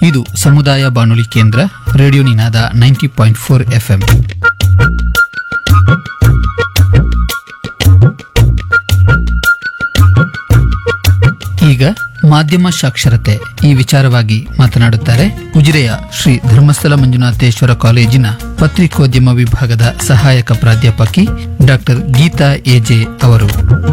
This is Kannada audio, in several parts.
ಇದು ಸಮುದಾಯ ಬಾನುಲಿ ಕೇಂದ್ರ radio Ninaada ninety point four FM ಈಗ ಮಾಧ್ಯಮ ಸಾಕ್ಷರತೆ ಈ ವಿಚಾರವಾಗಿ ಮಾತನಾಡುತ್ತಾರೆ ಉಜಿರೆಯ ಶ್ರೀ ಧರ್ಮಸ್ಥಳ ಮಂಜುನಾಥೇಶ್ವರ ಕಾಲೇಜಿನ ಪತ್ರಿಕೋದ್ಯಮ ವಿಭಾಗದ ಸಹಾಯಕ ಪ್ರಾಧ್ಯಾಪಕಿ ಡಾಕ್ಟರ್ ಗೀತಾ ಎಜೆ ಅವರು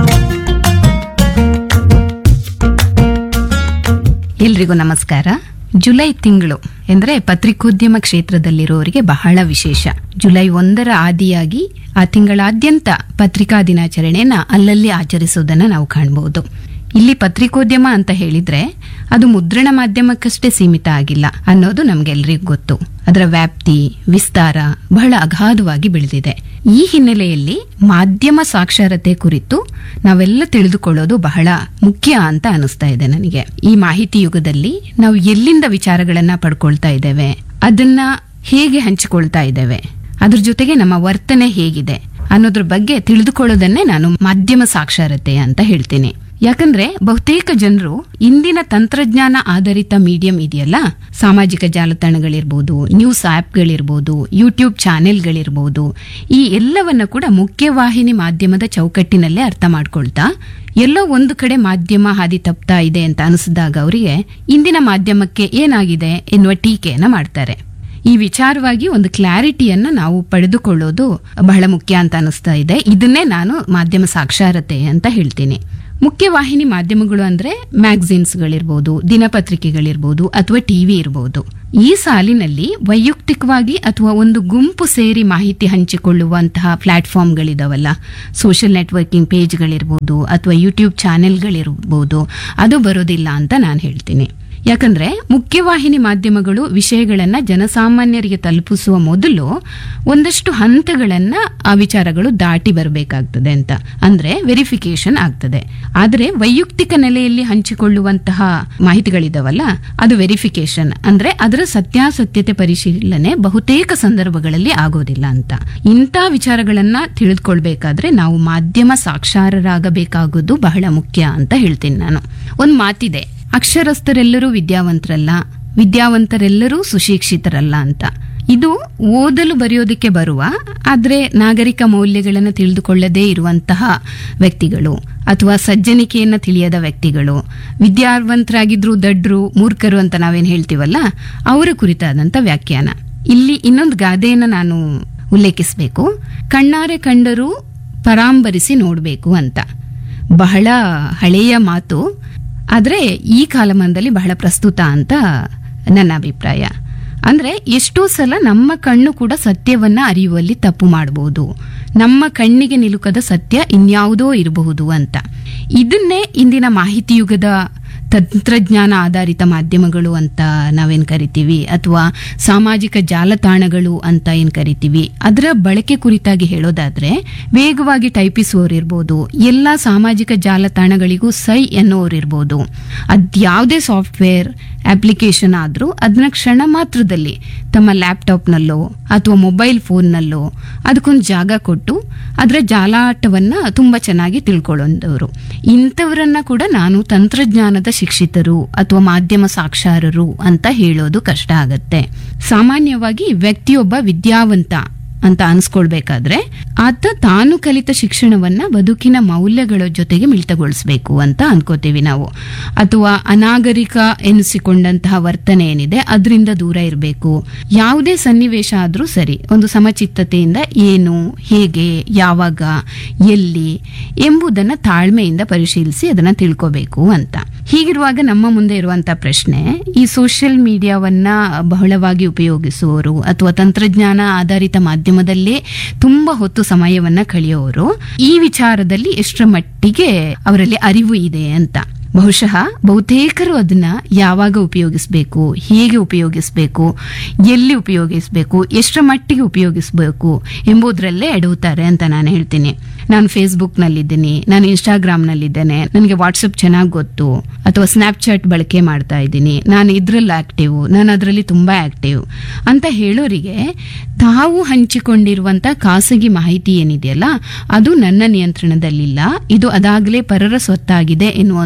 ಎಲ್ರಿಗೂ ನಮಸ್ಕಾರ ಜುಲೈ ತಿಂಗಳು ಎಂದ್ರೆ ಪತ್ರಿಕೋದ್ಯಮ ಕ್ಷೇತ್ರದಲ್ಲಿರುವವರಿಗೆ ಬಹಳ ವಿಶೇಷ ಜುಲೈ ಒಂದರ ಆದಿಯಾಗಿ ಆ ತಿಂಗಳಾದ್ಯಂತ ಪತ್ರಿಕಾ ದಿನಾಚರಣೆಯನ್ನ ಅಲ್ಲಲ್ಲಿ ಆಚರಿಸುವುದನ್ನ ನಾವು ಕಾಣಬಹುದು ಇಲ್ಲಿ ಪತ್ರಿಕೋದ್ಯಮ ಅಂತ ಹೇಳಿದ್ರೆ ಅದು ಮುದ್ರಣ ಮಾಧ್ಯಮಕ್ಕಷ್ಟೇ ಸೀಮಿತ ಆಗಿಲ್ಲ ಅನ್ನೋದು ನಮ್ಗೆಲ್ರಿಗೂ ಗೊತ್ತು ಅದರ ವ್ಯಾಪ್ತಿ ವಿಸ್ತಾರ ಬಹಳ ಅಗಾಧವಾಗಿ ಬೆಳೆದಿದೆ ಈ ಹಿನ್ನೆಲೆಯಲ್ಲಿ ಮಾಧ್ಯಮ ಸಾಕ್ಷರತೆ ಕುರಿತು ನಾವೆಲ್ಲ ತಿಳಿದುಕೊಳ್ಳೋದು ಬಹಳ ಮುಖ್ಯ ಅಂತ ಅನಿಸ್ತಾ ಇದೆ ನನಗೆ ಈ ಮಾಹಿತಿ ಯುಗದಲ್ಲಿ ನಾವು ಎಲ್ಲಿಂದ ವಿಚಾರಗಳನ್ನ ಪಡ್ಕೊಳ್ತಾ ಇದ್ದೇವೆ ಅದನ್ನ ಹೇಗೆ ಹಂಚಿಕೊಳ್ತಾ ಇದ್ದೇವೆ ಅದ್ರ ಜೊತೆಗೆ ನಮ್ಮ ವರ್ತನೆ ಹೇಗಿದೆ ಅನ್ನೋದ್ರ ಬಗ್ಗೆ ತಿಳಿದುಕೊಳ್ಳೋದನ್ನೇ ನಾನು ಮಾಧ್ಯಮ ಸಾಕ್ಷರತೆ ಅಂತ ಹೇಳ್ತೀನಿ ಯಾಕಂದ್ರೆ ಬಹುತೇಕ ಜನರು ಇಂದಿನ ತಂತ್ರಜ್ಞಾನ ಆಧಾರಿತ ಮೀಡಿಯಂ ಇದೆಯಲ್ಲ ಸಾಮಾಜಿಕ ಜಾಲತಾಣಗಳಿರ್ಬೋದು ನ್ಯೂಸ್ ಆಪ್ಗಳಿರ್ಬೋದು ಯೂಟ್ಯೂಬ್ ಚಾನೆಲ್ಗಳಿರ್ಬೋದು ಈ ಎಲ್ಲವನ್ನ ಕೂಡ ಮುಖ್ಯವಾಹಿನಿ ಮಾಧ್ಯಮದ ಚೌಕಟ್ಟಿನಲ್ಲೇ ಅರ್ಥ ಮಾಡ್ಕೊಳ್ತಾ ಎಲ್ಲೋ ಒಂದು ಕಡೆ ಮಾಧ್ಯಮ ಹಾದಿ ತಪ್ತಾ ಇದೆ ಅಂತ ಅನಿಸಿದಾಗ ಅವರಿಗೆ ಇಂದಿನ ಮಾಧ್ಯಮಕ್ಕೆ ಏನಾಗಿದೆ ಎನ್ನುವ ಟೀಕೆಯನ್ನ ಮಾಡ್ತಾರೆ ಈ ವಿಚಾರವಾಗಿ ಒಂದು ಕ್ಲಾರಿಟಿಯನ್ನ ನಾವು ಪಡೆದುಕೊಳ್ಳೋದು ಬಹಳ ಮುಖ್ಯ ಅಂತ ಅನಿಸ್ತಾ ಇದೆ ಇದನ್ನೇ ನಾನು ಮಾಧ್ಯಮ ಸಾಕ್ಷರತೆ ಅಂತ ಹೇಳ್ತೀನಿ ಮುಖ್ಯವಾಹಿನಿ ಮಾಧ್ಯಮಗಳು ಅಂದ್ರೆ ಮ್ಯಾಗಝಿನ್ಸ್ಗಳಿರ್ಬೋದು ದಿನಪತ್ರಿಕೆಗಳಿರ್ಬೋದು ಅಥವಾ ಟಿವಿ ಇರಬಹುದು ಈ ಸಾಲಿನಲ್ಲಿ ವೈಯಕ್ತಿಕವಾಗಿ ಅಥವಾ ಒಂದು ಗುಂಪು ಸೇರಿ ಮಾಹಿತಿ ಹಂಚಿಕೊಳ್ಳುವಂತಹ ಪ್ಲಾಟ್ಫಾರ್ಮ್ಗಳಿದಾವಲ್ಲ ಸೋಷಿಯಲ್ ನೆಟ್ವರ್ಕಿಂಗ್ ಪೇಜ್ಗಳಿರ್ಬೋದು ಅಥವಾ ಯೂಟ್ಯೂಬ್ ಚಾನೆಲ್ಗಳಿರ್ಬೋದು ಅದು ಬರೋದಿಲ್ಲ ಅಂತ ನಾನು ಹೇಳ್ತೀನಿ ಯಾಕಂದ್ರೆ ಮುಖ್ಯವಾಹಿನಿ ಮಾಧ್ಯಮಗಳು ವಿಷಯಗಳನ್ನ ಜನಸಾಮಾನ್ಯರಿಗೆ ತಲುಪಿಸುವ ಮೊದಲು ಒಂದಷ್ಟು ಹಂತಗಳನ್ನ ಆ ವಿಚಾರಗಳು ದಾಟಿ ಬರಬೇಕಾಗ್ತದೆ ಅಂತ ಅಂದ್ರೆ ವೆರಿಫಿಕೇಶನ್ ಆಗ್ತದೆ ಆದ್ರೆ ವೈಯಕ್ತಿಕ ನೆಲೆಯಲ್ಲಿ ಹಂಚಿಕೊಳ್ಳುವಂತಹ ಮಾಹಿತಿಗಳಿದಾವಲ್ಲ ಅದು ವೆರಿಫಿಕೇಶನ್ ಅಂದ್ರೆ ಅದರ ಸತ್ಯಾಸತ್ಯತೆ ಪರಿಶೀಲನೆ ಬಹುತೇಕ ಸಂದರ್ಭಗಳಲ್ಲಿ ಆಗೋದಿಲ್ಲ ಅಂತ ಇಂಥ ವಿಚಾರಗಳನ್ನ ತಿಳಿದುಕೊಳ್ಬೇಕಾದ್ರೆ ನಾವು ಮಾಧ್ಯಮ ಸಾಕ್ಷರರಾಗಬೇಕಾಗೋದು ಬಹಳ ಮುಖ್ಯ ಅಂತ ಹೇಳ್ತೀನಿ ನಾನು ಒಂದು ಮಾತಿದೆ ಅಕ್ಷರಸ್ಥರೆಲ್ಲರೂ ವಿದ್ಯಾವಂತರಲ್ಲ ವಿದ್ಯಾವಂತರೆಲ್ಲರೂ ಸುಶಿಕ್ಷಿತರಲ್ಲ ಅಂತ ಇದು ಓದಲು ಬರೆಯೋದಕ್ಕೆ ಬರುವ ಆದ್ರೆ ನಾಗರಿಕ ಮೌಲ್ಯಗಳನ್ನು ತಿಳಿದುಕೊಳ್ಳದೇ ಇರುವಂತಹ ವ್ಯಕ್ತಿಗಳು ಅಥವಾ ಸಜ್ಜನಿಕೆಯನ್ನ ತಿಳಿಯದ ವ್ಯಕ್ತಿಗಳು ವಿದ್ಯಾವಂತರಾಗಿದ್ರು ದಡ್ರು ಮೂರ್ಖರು ಅಂತ ನಾವೇನ್ ಹೇಳ್ತೀವಲ್ಲ ಅವರ ಕುರಿತಾದಂತ ವ್ಯಾಖ್ಯಾನ ಇಲ್ಲಿ ಇನ್ನೊಂದು ಗಾದೆಯನ್ನ ನಾನು ಉಲ್ಲೇಖಿಸಬೇಕು ಕಣ್ಣಾರೆ ಕಂಡರೂ ಪರಾಂಬರಿಸಿ ನೋಡಬೇಕು ಅಂತ ಬಹಳ ಹಳೆಯ ಮಾತು ಆದರೆ ಈ ಕಾಲಮಾನದಲ್ಲಿ ಬಹಳ ಪ್ರಸ್ತುತ ಅಂತ ನನ್ನ ಅಭಿಪ್ರಾಯ ಅಂದ್ರೆ ಎಷ್ಟೋ ಸಲ ನಮ್ಮ ಕಣ್ಣು ಕೂಡ ಸತ್ಯವನ್ನ ಅರಿಯುವಲ್ಲಿ ತಪ್ಪು ಮಾಡಬಹುದು ನಮ್ಮ ಕಣ್ಣಿಗೆ ನಿಲುಕದ ಸತ್ಯ ಇನ್ಯಾವುದೋ ಇರಬಹುದು ಅಂತ ಇದನ್ನೇ ಇಂದಿನ ಮಾಹಿತಿ ಯುಗದ ತಂತ್ರಜ್ಞಾನ ಆಧಾರಿತ ಮಾಧ್ಯಮಗಳು ಅಂತ ನಾವೇನ್ ಕರಿತೀವಿ ಅಥವಾ ಸಾಮಾಜಿಕ ಜಾಲತಾಣಗಳು ಅಂತ ಏನ್ ಕರಿತೀವಿ ಅದರ ಬಳಕೆ ಕುರಿತಾಗಿ ಹೇಳೋದಾದ್ರೆ ವೇಗವಾಗಿ ಟೈಪಿಸುವವರು ಇರ್ಬೋದು ಎಲ್ಲಾ ಸಾಮಾಜಿಕ ಜಾಲತಾಣಗಳಿಗೂ ಸೈ ಎನ್ನುವರಿರ್ಬೋದು ಅದ್ಯಾವುದೇ ಸಾಫ್ಟ್ವೇರ್ ಅಪ್ಲಿಕೇಶನ್ ಆದ್ರೂ ಅದನ್ನ ಕ್ಷಣ ಮಾತ್ರದಲ್ಲಿ ತಮ್ಮ ಲ್ಯಾಪ್ಟಾಪ್ನಲ್ಲೋ ಅಥವಾ ಮೊಬೈಲ್ ಫೋನ್ನಲ್ಲೋ ಅದಕ್ಕೊಂದು ಜಾಗ ಕೊಟ್ಟು ಅದರ ಜಾಲಾಟವನ್ನ ತುಂಬಾ ಚೆನ್ನಾಗಿ ತಿಳ್ಕೊಳ್ಳೋದವರು ಇಂಥವರನ್ನ ಕೂಡ ನಾನು ತಂತ್ರಜ್ಞಾನದ ಶಿಕ್ಷಿತರು ಅಥವಾ ಮಾಧ್ಯಮ ಸಾಕ್ಷರರು ಅಂತ ಹೇಳೋದು ಕಷ್ಟ ಆಗತ್ತೆ ಸಾಮಾನ್ಯವಾಗಿ ವ್ಯಕ್ತಿಯೊಬ್ಬ ವಿದ್ಯಾವಂತ ಅಂತ ಅನ್ಸ್ಕೊಳ್ಬೇಕಾದ್ರೆ ಆತ ತಾನು ಕಲಿತ ಶಿಕ್ಷಣವನ್ನ ಬದುಕಿನ ಮೌಲ್ಯಗಳ ಜೊತೆಗೆ ಮಿಳಿತಗೊಳಿಸಬೇಕು ಅಂತ ಅನ್ಕೋತೀವಿ ನಾವು ಅಥವಾ ಅನಾಗರಿಕ ಎನಿಸಿಕೊಂಡಂತಹ ವರ್ತನೆ ಏನಿದೆ ಅದರಿಂದ ದೂರ ಇರಬೇಕು ಯಾವುದೇ ಸನ್ನಿವೇಶ ಆದ್ರೂ ಸರಿ ಒಂದು ಸಮಚಿತ್ತತೆಯಿಂದ ಏನು ಹೇಗೆ ಯಾವಾಗ ಎಲ್ಲಿ ಎಂಬುದನ್ನ ತಾಳ್ಮೆಯಿಂದ ಪರಿಶೀಲಿಸಿ ಅದನ್ನ ತಿಳ್ಕೋಬೇಕು ಅಂತ ಹೀಗಿರುವಾಗ ನಮ್ಮ ಮುಂದೆ ಇರುವಂತಹ ಪ್ರಶ್ನೆ ಈ ಸೋಷಿಯಲ್ ಮೀಡಿಯಾವನ್ನ ಬಹಳವಾಗಿ ಉಪಯೋಗಿಸುವವರು ಅಥವಾ ತಂತ್ರಜ್ಞಾನ ಆಧಾರಿತ ಮಾಧ್ಯಮದಲ್ಲೇ ತುಂಬಾ ಹೊತ್ತು ಸಮಯವನ್ನ ಕಳೆಯೋರು ಈ ವಿಚಾರದಲ್ಲಿ ಎಷ್ಟರ ಮಟ್ಟಿಗೆ ಅವರಲ್ಲಿ ಅರಿವು ಇದೆ ಅಂತ ಬಹುಶಃ ಬಹುತೇಕರು ಅದನ್ನ ಯಾವಾಗ ಉಪಯೋಗಿಸಬೇಕು ಹೇಗೆ ಉಪಯೋಗಿಸಬೇಕು ಎಲ್ಲಿ ಉಪಯೋಗಿಸಬೇಕು ಎಷ್ಟರ ಮಟ್ಟಿಗೆ ಉಪಯೋಗಿಸಬೇಕು ಎಂಬುದರಲ್ಲೇ ಎಡುತ್ತಾರೆ ಅಂತ ನಾನು ಹೇಳ್ತೀನಿ ನಾನು ಫೇಸ್ಬುಕ್ ನಲ್ಲಿದ್ದೀನಿ ನಾನು ಇನ್ಸ್ಟಾಗ್ರಾಮ್ ನಲ್ಲಿದ್ದೇನೆ ನನಗೆ ವಾಟ್ಸಪ್ ಚೆನ್ನಾಗಿ ಗೊತ್ತು ಅಥವಾ ಸ್ನ್ಯಾಪ್ಚಾಟ್ ಬಳಕೆ ಮಾಡ್ತಾ ಇದ್ದೀನಿ ನಾನು ಇದ್ರಲ್ಲಿ ಆಕ್ಟಿವ್ ನಾನು ಅದರಲ್ಲಿ ತುಂಬಾ ಆಕ್ಟಿವ್ ಅಂತ ಹೇಳೋರಿಗೆ ತಾವು ಹಂಚಿಕೊಂಡಿರುವಂತ ಖಾಸಗಿ ಮಾಹಿತಿ ಏನಿದೆಯಲ್ಲ ಅದು ನನ್ನ ನಿಯಂತ್ರಣದಲ್ಲಿಲ್ಲ ಇದು ಅದಾಗಲೇ ಪರರ ಸ್ವತ್ತಾಗಿದೆ ಎನ್ನುವ ಒಂದು ಕನಿಷ್ಠ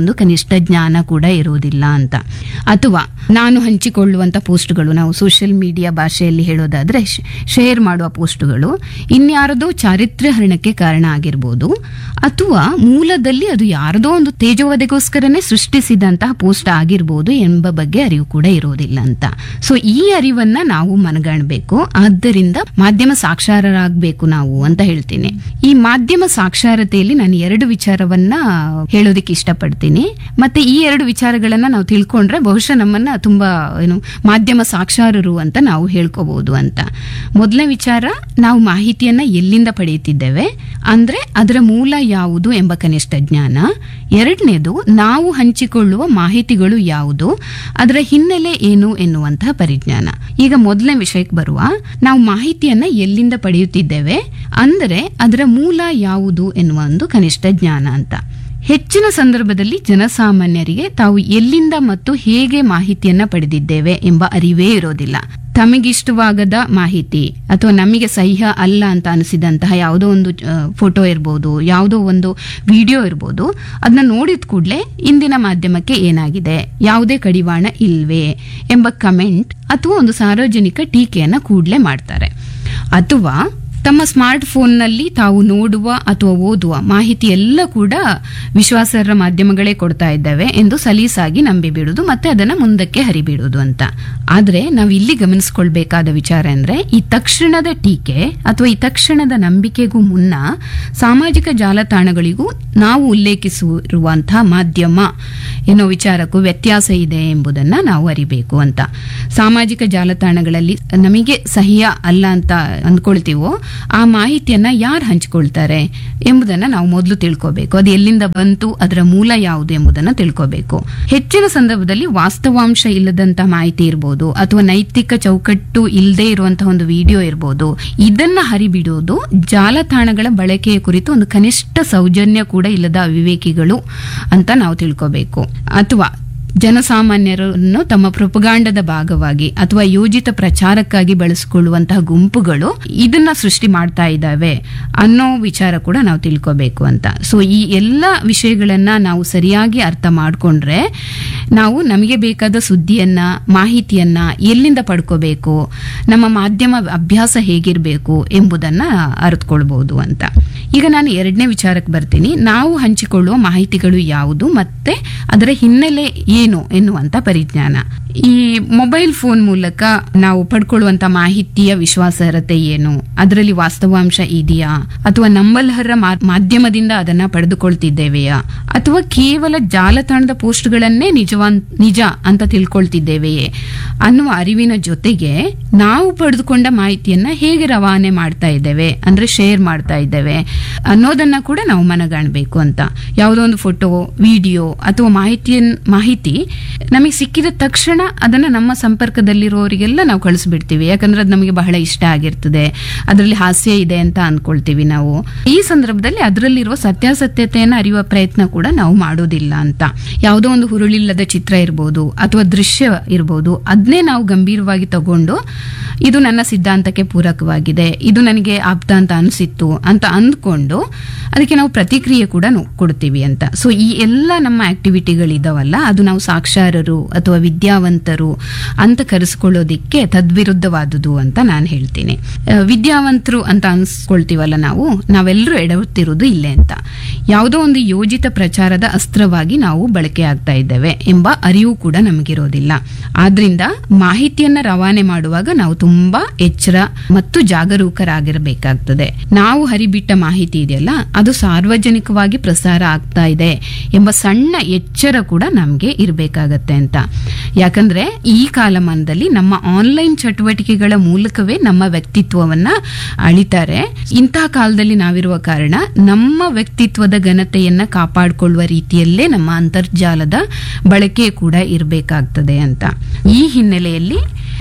ಕನಿಷ್ಠ ಜ್ಞಾನ ಕೂಡ ಇರುವುದಿಲ್ಲ ಅಂತ ಅಥವಾ ನಾನು ಹಂಚಿಕೊಳ್ಳುವಂತ ಪೋಸ್ಟ್ಗಳು ನಾವು ಸೋಷಿಯಲ್ ಮೀಡಿಯಾ ಭಾಷೆಯಲ್ಲಿ ಹೇಳೋದಾದ್ರೆ ಶೇರ್ ಮಾಡುವ ಪೋಸ್ಟ್ಗಳು ಇನ್ಯಾರದೋ ಚಾರಿತ್ರ್ಯ ಹರಣಕ್ಕೆ ಕಾರಣ ಆಗಿರ್ಬೋದು ಅಥವಾ ಮೂಲದಲ್ಲಿ ಅದು ಯಾರದೋ ಒಂದು ತೇಜೋವಧೆಗೋಸ್ಕರನೇ ಸೃಷ್ಟಿಸಿದಂತಹ ಪೋಸ್ಟ್ ಆಗಿರ್ಬೋದು ಎಂಬ ಬಗ್ಗೆ ಅರಿವು ಕೂಡ ಇರೋದಿಲ್ಲ ಅಂತ ಸೊ ಈ ಅರಿವನ್ನ ನಾವು ಮನಗಾಣಬೇಕು ಆದ್ದರಿಂದ ಮಾಧ್ಯಮ ಸಾಕ್ಷರರಾಗಬೇಕು ನಾವು ಅಂತ ಹೇಳ್ತೀನಿ ಈ ಮಾಧ್ಯಮ ಸಾಕ್ಷರತೆಯಲ್ಲಿ ನಾನು ಎರಡು ವಿಚಾರವನ್ನ ಹೇಳೋದಕ್ಕೆ ಇಷ್ಟಪಡ್ತೀನಿ ಮತ್ತೆ ಈ ಎರಡು ವಿಚಾರಗಳನ್ನ ನಾವು ತಿಳ್ಕೊಂಡ್ರೆ ಬಹುಶಃ ನಮ್ಮನ್ನ ತುಂಬಾ ಏನು ಮಾಧ್ಯಮ ಸಾಕ್ಷರರು ಅಂತ ನಾವು ಹೇಳ್ಕೋಬಹುದು ಅಂತ ಮೊದಲನೇ ವಿಚಾರ ನಾವು ಮಾಹಿತಿಯನ್ನ ಎಲ್ಲಿಂದ ಪಡೆಯುತ್ತಿದ್ದೇವೆ ಅಂದ್ರೆ ಅದರ ಮೂಲ ಯಾವುದು ಎಂಬ ಕನಿಷ್ಠ ಜ್ಞಾನ ಎರಡನೇದು ನಾವು ಹಂಚಿಕೊಳ್ಳುವ ಮಾಹಿತಿಗಳು ಯಾವುದು ಅದರ ಹಿನ್ನೆಲೆ ಏನು ಎನ್ನುವಂತಹ ಪರಿಜ್ಞಾನ ಈಗ ಮೊದಲನೇ ವಿಷಯಕ್ಕೆ ಬರುವ ನಾವು ಮಾಹಿತಿಯನ್ನ ಎಲ್ಲಿಂದ ಪಡೆಯುತ್ತಿದ್ದೇವೆ ಅಂದರೆ ಅದರ ಮೂಲ ಯಾವುದು ಎನ್ನುವ ಒಂದು ಕನಿಷ್ಠ ಜ್ಞಾನ ಅಂತ ಹೆಚ್ಚಿನ ಸಂದರ್ಭದಲ್ಲಿ ಜನಸಾಮಾನ್ಯರಿಗೆ ತಾವು ಎಲ್ಲಿಂದ ಮತ್ತು ಹೇಗೆ ಮಾಹಿತಿಯನ್ನ ಪಡೆದಿದ್ದೇವೆ ಎಂಬ ಅರಿವೇ ಇರೋದಿಲ್ಲ ತಮಗಿಷ್ಟವಾಗದ ಮಾಹಿತಿ ಅಥವಾ ನಮಗೆ ಸಹ್ಯ ಅಲ್ಲ ಅಂತ ಅನಿಸಿದಂತಹ ಯಾವುದೋ ಒಂದು ಫೋಟೋ ಇರ್ಬೋದು ಯಾವುದೋ ಒಂದು ವಿಡಿಯೋ ಇರ್ಬೋದು ಅದನ್ನ ನೋಡಿದ ಕೂಡಲೇ ಇಂದಿನ ಮಾಧ್ಯಮಕ್ಕೆ ಏನಾಗಿದೆ ಯಾವುದೇ ಕಡಿವಾಣ ಇಲ್ವೇ ಎಂಬ ಕಮೆಂಟ್ ಅಥವಾ ಒಂದು ಸಾರ್ವಜನಿಕ ಟೀಕೆಯನ್ನ ಕೂಡಲೇ ಮಾಡ್ತಾರೆ ಅಥವಾ ತಮ್ಮ ಸ್ಮಾರ್ಟ್ ಫೋನ್ನಲ್ಲಿ ತಾವು ನೋಡುವ ಅಥವಾ ಓದುವ ಮಾಹಿತಿ ಎಲ್ಲ ಕೂಡ ವಿಶ್ವಾಸಾರ್ಹ ಮಾಧ್ಯಮಗಳೇ ಕೊಡ್ತಾ ಇದ್ದಾವೆ ಎಂದು ಸಲೀಸಾಗಿ ನಂಬಿಬಿಡುವುದು ಮತ್ತೆ ಅದನ್ನ ಮುಂದಕ್ಕೆ ಹರಿಬಿಡುವುದು ಅಂತ ಆದ್ರೆ ನಾವು ಇಲ್ಲಿ ಗಮನಿಸ್ಕೊಳ್ಬೇಕಾದ ವಿಚಾರ ಅಂದ್ರೆ ಈ ತಕ್ಷಣದ ಟೀಕೆ ಅಥವಾ ಈ ತಕ್ಷಣದ ನಂಬಿಕೆಗೂ ಮುನ್ನ ಸಾಮಾಜಿಕ ಜಾಲತಾಣಗಳಿಗೂ ನಾವು ಉಲ್ಲೇಖಿಸಿರುವಂತಹ ಮಾಧ್ಯಮ ಎನ್ನೋ ವಿಚಾರಕ್ಕೂ ವ್ಯತ್ಯಾಸ ಇದೆ ಎಂಬುದನ್ನ ನಾವು ಅರಿಬೇಕು ಅಂತ ಸಾಮಾಜಿಕ ಜಾಲತಾಣಗಳಲ್ಲಿ ನಮಗೆ ಸಹ್ಯ ಅಲ್ಲ ಅಂತ ಅಂದ್ಕೊಳ್ತೀವೋ ಆ ಮಾಹಿತಿಯನ್ನ ಯಾರು ಹಂಚಿಕೊಳ್ತಾರೆ ಎಂಬುದನ್ನ ನಾವು ಮೊದಲು ತಿಳ್ಕೋಬೇಕು ಅದು ಎಲ್ಲಿಂದ ಬಂತು ಅದರ ಮೂಲ ಯಾವುದು ಎಂಬುದನ್ನ ತಿಳ್ಕೋಬೇಕು ಹೆಚ್ಚಿನ ಸಂದರ್ಭದಲ್ಲಿ ವಾಸ್ತವಾಂಶ ಇಲ್ಲದಂತ ಮಾಹಿತಿ ಇರಬಹುದು ಅಥವಾ ನೈತಿಕ ಚೌಕಟ್ಟು ಇಲ್ಲದೆ ಇರುವಂತಹ ಒಂದು ವಿಡಿಯೋ ಇರಬಹುದು ಇದನ್ನ ಹರಿಬಿಡುವುದು ಜಾಲತಾಣಗಳ ಬಳಕೆಯ ಕುರಿತು ಒಂದು ಕನಿಷ್ಠ ಸೌಜನ್ಯ ಕೂಡ ಇಲ್ಲದ ಅವಿವೇಕಿಗಳು ಅಂತ ನಾವು ತಿಳ್ಕೋಬೇಕು ಅಥವಾ ಜನಸಾಮಾನ್ಯರನ್ನು ತಮ್ಮ ಪ್ರೊಪಗಾಂಡದ ಭಾಗವಾಗಿ ಅಥವಾ ಯೋಜಿತ ಪ್ರಚಾರಕ್ಕಾಗಿ ಬಳಸಿಕೊಳ್ಳುವಂತಹ ಗುಂಪುಗಳು ಇದನ್ನ ಸೃಷ್ಟಿ ಮಾಡ್ತಾ ಇದ್ದಾವೆ ಅನ್ನೋ ವಿಚಾರ ಕೂಡ ನಾವು ತಿಳ್ಕೋಬೇಕು ಅಂತ ಸೊ ಈ ಎಲ್ಲ ವಿಷಯಗಳನ್ನ ನಾವು ಸರಿಯಾಗಿ ಅರ್ಥ ಮಾಡ್ಕೊಂಡ್ರೆ ನಾವು ನಮಗೆ ಬೇಕಾದ ಸುದ್ದಿಯನ್ನ ಮಾಹಿತಿಯನ್ನ ಎಲ್ಲಿಂದ ಪಡ್ಕೋಬೇಕು ನಮ್ಮ ಮಾಧ್ಯಮ ಅಭ್ಯಾಸ ಹೇಗಿರಬೇಕು ಎಂಬುದನ್ನ ಅರಿತುಕೊಳ್ಬಹುದು ಅಂತ ಈಗ ನಾನು ಎರಡನೇ ವಿಚಾರಕ್ಕೆ ಬರ್ತೀನಿ ನಾವು ಹಂಚಿಕೊಳ್ಳುವ ಮಾಹಿತಿಗಳು ಯಾವುದು ಮತ್ತೆ ಅದರ ಹಿನ್ನೆಲೆ ಏನು ಎನ್ನುವಂತ ಪರಿಜ್ಞಾನ ಈ ಮೊಬೈಲ್ ಫೋನ್ ಮೂಲಕ ನಾವು ಪಡ್ಕೊಳ್ಳುವಂತ ಮಾಹಿತಿಯ ವಿಶ್ವಾಸಾರ್ಹತೆ ಏನು ಅದರಲ್ಲಿ ವಾಸ್ತವಾಂಶ ಇದೆಯಾ ಅಥವಾ ನಂಬಲರ್ಹ ಮಾಧ್ಯಮದಿಂದ ಅದನ್ನ ಪಡೆದುಕೊಳ್ತಿದ್ದೇವೆಯಾ ಅಥವಾ ಕೇವಲ ಜಾಲತಾಣದ ಪೋಸ್ಟ್ಗಳನ್ನೇ ನಿಜವಾನ್ ನಿಜ ಅಂತ ತಿಳ್ಕೊಳ್ತಿದ್ದೇವೆಯೇ ಅನ್ನುವ ಅರಿವಿನ ಜೊತೆಗೆ ನಾವು ಪಡೆದುಕೊಂಡ ಮಾಹಿತಿಯನ್ನ ಹೇಗೆ ರವಾನೆ ಮಾಡ್ತಾ ಇದ್ದೇವೆ ಅಂದ್ರೆ ಶೇರ್ ಮಾಡ್ತಾ ಇದ್ದೇವೆ ಅನ್ನೋದನ್ನ ಕೂಡ ನಾವು ಮನಗಾಣಬೇಕು ಅಂತ ಯಾವುದೋ ಒಂದು ಫೋಟೋ ವಿಡಿಯೋ ಅಥವಾ ಮಾಹಿತಿಯ ಮಾಹಿತಿ ನಮಗೆ ಸಿಕ್ಕಿದ ತಕ್ಷಣ ಅದನ್ನ ನಮ್ಮ ಸಂಪರ್ಕದಲ್ಲಿರೋರಿಗೆಲ್ಲ ನಾವು ಕಳಿಸ್ಬಿಡ್ತೀವಿ ಯಾಕಂದ್ರೆ ಅದು ನಮಗೆ ಬಹಳ ಇಷ್ಟ ಆಗಿರ್ತದೆ ಅದರಲ್ಲಿ ಹಾಸ್ಯ ಇದೆ ಅಂತ ಅನ್ಕೊಳ್ತೀವಿ ನಾವು ಈ ಸಂದರ್ಭದಲ್ಲಿ ಅದರಲ್ಲಿರುವ ಸತ್ಯಾಸತ್ಯತೆಯನ್ನು ಅರಿಯುವ ಪ್ರಯತ್ನ ಕೂಡ ನಾವು ಮಾಡೋದಿಲ್ಲ ಅಂತ ಯಾವುದೋ ಒಂದು ಹುರುಳಿಲ್ಲದ ಚಿತ್ರ ಇರ್ಬೋದು ಅಥವಾ ದೃಶ್ಯ ಇರ್ಬೋದು ಅದನ್ನೇ ನಾವು ಗಂಭೀರವಾಗಿ ತಗೊಂಡು ಇದು ನನ್ನ ಸಿದ್ಧಾಂತಕ್ಕೆ ಪೂರಕವಾಗಿದೆ ಇದು ನನಗೆ ಆಪ್ತ ಅಂತ ಅನಿಸಿತ್ತು ಅಂತ ಅಂದ್ಕೊಂಡು ಅದಕ್ಕೆ ನಾವು ಪ್ರತಿಕ್ರಿಯೆ ಕೂಡ ನಾವು ಕೊಡ್ತೀವಿ ಅಂತ ಸೊ ಈ ಎಲ್ಲ ನಮ್ಮ ಆಕ್ಟಿವಿಟಿಗಳಿದಾವಲ್ಲ ಅದು ನಾವು ಸಾಕ್ಷಾರರು ಅಥವಾ ವಿದ್ಯಾವಂತರು ಅಂತ ಕರೆಸ್ಕೊಳ್ಳೋದಿಕ್ಕೆ ತದ್ವಿರುದ್ಧವಾದುದು ಅಂತ ನಾನು ಹೇಳ್ತೀನಿ ಆ, ವಿದ್ಯಾವಂತರು ಅಂತ ಅನ್ಸ್ಕೊಳ್ತೀವಲ್ಲ ನಾವು ನಾವೆಲ್ಲರೂ ಎಡವುತ್ತಿರೋದು ಇಲ್ಲೇ ಅಂತ ಯಾವುದೋ ಒಂದು ಯೋಜಿತ ಪ್ರಚಾರದ ಅಸ್ತ್ರವಾಗಿ ನಾವು ಬಳಕೆ ಆಗ್ತಾ ಇದ್ದೇವೆ ಎಂಬ ಅರಿವು ಕೂಡ ನಮಗಿರೋದಿಲ್ಲ ಆದ್ರಿಂದ ಮಾಹಿತಿಯನ್ನ ರವಾನೆ ಮಾಡುವಾಗ ನಾವು ತುಂಬಾ ಎಚ್ಚರ ಮತ್ತು ಜಾಗರೂಕರಾಗಿರಬೇಕಾಗ್ತದೆ ನಾವು ಹರಿಬಿಟ್ಟ ಮಾಹಿತಿ ಇದೆಯಲ್ಲ ಅದು ಸಾರ್ವಜನಿಕವಾಗಿ ಪ್ರಸಾರ ಆಗ್ತಾ ಇದೆ ಎಂಬ ಸಣ್ಣ ಎಚ್ಚರ ಕೂಡ ನಮಗೆ ಇರಬೇಕಾಗತ್ತೆ ಅಂತ ಯಾಕಂದ್ರೆ ಈ ಕಾಲಮಾನದಲ್ಲಿ ನಮ್ಮ ಆನ್ಲೈನ್ ಚಟುವಟಿಕೆಗಳ ಮೂಲಕವೇ ನಮ್ಮ ವ್ಯಕ್ತಿತ್ವವನ್ನ ಅಳಿತಾರೆ ಇಂತಹ ಕಾಲದಲ್ಲಿ ನಾವಿರುವ ಕಾರಣ ನಮ್ಮ ವ್ಯಕ್ತಿತ್ವದ ಘನತೆಯನ್ನ ಕಾಪಾಡಿಕೊಳ್ಳುವ ರೀತಿಯಲ್ಲೇ ನಮ್ಮ ಅಂತರ್ಜಾಲದ ಬಳಕೆ ಕೂಡ ಇರಬೇಕಾಗ್ತದೆ ಅಂತ ಈ ಹಿನ್ನೆಲೆಯಲ್ಲಿ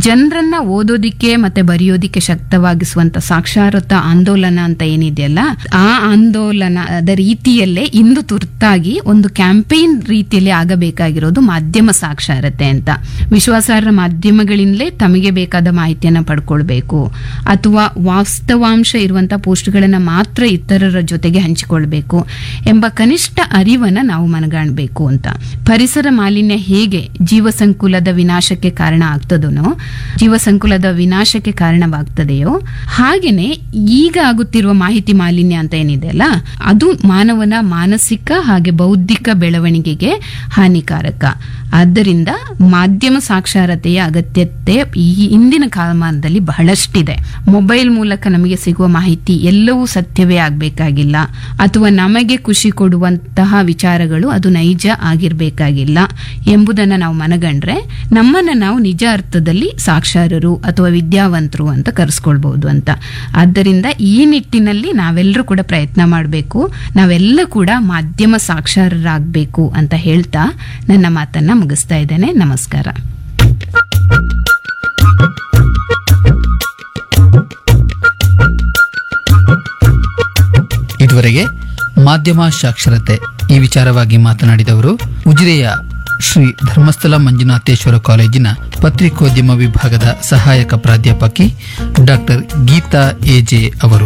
ಜನರನ್ನ ಓದೋದಿಕ್ಕೆ ಮತ್ತೆ ಬರೆಯೋದಿಕ್ಕೆ ಶಕ್ತವಾಗಿಸುವಂತ ಸಾಕ್ಷರತಾ ಆಂದೋಲನ ಅಂತ ಏನಿದೆಯಲ್ಲ ಆ ಆಂದೋಲನದ ರೀತಿಯಲ್ಲೇ ಇಂದು ತುರ್ತಾಗಿ ಒಂದು ಕ್ಯಾಂಪೇನ್ ರೀತಿಯಲ್ಲಿ ಆಗಬೇಕಾಗಿರೋದು ಮಾಧ್ಯಮ ಸಾಕ್ಷರತೆ ಅಂತ ವಿಶ್ವಾಸಾರ್ಹ ಮಾಧ್ಯಮಗಳಿಂದಲೇ ತಮಗೆ ಬೇಕಾದ ಮಾಹಿತಿಯನ್ನ ಪಡ್ಕೊಳ್ಬೇಕು ಅಥವಾ ವಾಸ್ತವಾಂಶ ಇರುವಂತಹ ಪೋಸ್ಟ್ಗಳನ್ನ ಮಾತ್ರ ಇತರರ ಜೊತೆಗೆ ಹಂಚಿಕೊಳ್ಬೇಕು ಎಂಬ ಕನಿಷ್ಠ ಅರಿವನ್ನ ನಾವು ಮನಗಾಣಬೇಕು ಅಂತ ಪರಿಸರ ಮಾಲಿನ್ಯ ಹೇಗೆ ಜೀವ ಸಂಕುಲದ ವಿನಾಶಕ್ಕೆ ಕಾರಣ ಆಗ್ತದೋ ಜೀವ ಸಂಕುಲದ ವಿನಾಶಕ್ಕೆ ಕಾರಣವಾಗ್ತದೆಯೋ ಹಾಗೇನೆ ಈಗ ಆಗುತ್ತಿರುವ ಮಾಹಿತಿ ಮಾಲಿನ್ಯ ಅಂತ ಏನಿದೆ ಅಲ್ಲ ಅದು ಮಾನವನ ಮಾನಸಿಕ ಹಾಗೆ ಬೌದ್ಧಿಕ ಬೆಳವಣಿಗೆಗೆ ಹಾನಿಕಾರಕ ಆದ್ದರಿಂದ ಮಾಧ್ಯಮ ಸಾಕ್ಷರತೆಯ ಅಗತ್ಯತೆ ಈ ಇಂದಿನ ಕಾಲಮಾನದಲ್ಲಿ ಬಹಳಷ್ಟಿದೆ ಮೊಬೈಲ್ ಮೂಲಕ ನಮಗೆ ಸಿಗುವ ಮಾಹಿತಿ ಎಲ್ಲವೂ ಸತ್ಯವೇ ಆಗಬೇಕಾಗಿಲ್ಲ ಅಥವಾ ನಮಗೆ ಖುಷಿ ಕೊಡುವಂತಹ ವಿಚಾರಗಳು ಅದು ನೈಜ ಆಗಿರಬೇಕಾಗಿಲ್ಲ ಎಂಬುದನ್ನು ನಾವು ಮನಗಂಡ್ರೆ ನಮ್ಮನ್ನ ನಾವು ನಿಜ ಅರ್ಥದಲ್ಲಿ ಸಾಕ್ಷರರು ಅಥವಾ ವಿದ್ಯಾವಂತರು ಅಂತ ಕರೆಸ್ಕೊಳ್ಬಹುದು ಅಂತ ಆದ್ದರಿಂದ ಈ ನಿಟ್ಟಿನಲ್ಲಿ ನಾವೆಲ್ಲರೂ ಕೂಡ ಪ್ರಯತ್ನ ಮಾಡಬೇಕು ನಾವೆಲ್ಲ ಕೂಡ ಮಾಧ್ಯಮ ಸಾಕ್ಷರರಾಗಬೇಕು ಅಂತ ಹೇಳ್ತಾ ನನ್ನ ಮಾತನ್ನ ಮುಗಿಸ್ತಾ ಇದ್ದೇನೆ ನಮಸ್ಕಾರ ಇದುವರೆಗೆ ಮಾಧ್ಯಮ ಸಾಕ್ಷರತೆ ಈ ವಿಚಾರವಾಗಿ ಮಾತನಾಡಿದವರು ಉಜಿರೆಯ ಶ್ರೀ ಧರ್ಮಸ್ಥಳ ಮಂಜುನಾಥೇಶ್ವರ ಕಾಲೇಜಿನ ಪತ್ರಿಕೋದ್ಯಮ ವಿಭಾಗದ ಸಹಾಯಕ ಪ್ರಾಧ್ಯಾಪಕಿ ಡಾಕ್ಟರ್ ಗೀತಾ ಎಜೆ ಅವರು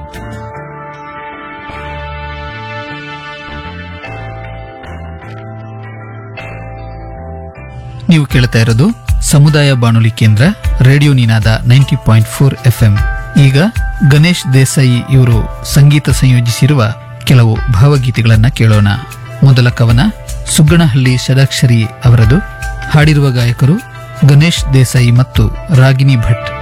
ನೀವು ಕೇಳ್ತಾ ಇರೋದು ಸಮುದಾಯ ಬಾನುಲಿ ಕೇಂದ್ರ radio Ninaada ninety point four FM ಈಗ ಗಣೇಶ್ ದೇಸಾಯಿ ಇವರು ಸಂಗೀತ ಸಂಯೋಜಿಸಿರುವ ಕೆಲವು ಭಾವಗೀತೆಗಳನ್ನ ಕೇಳೋಣ ಮೊದಲ ಕವನ ಸುಗ್ಗನಹಳ್ಳಿ ಷಡಾಕ್ಷರಿ ಅವರದು ಹಾಡಿರುವ ಗಾಯಕರು ಗಣೇಶ್ ದೇಸಾಯಿ ಮತ್ತು ರಾಗಿಣಿ ಭಟ್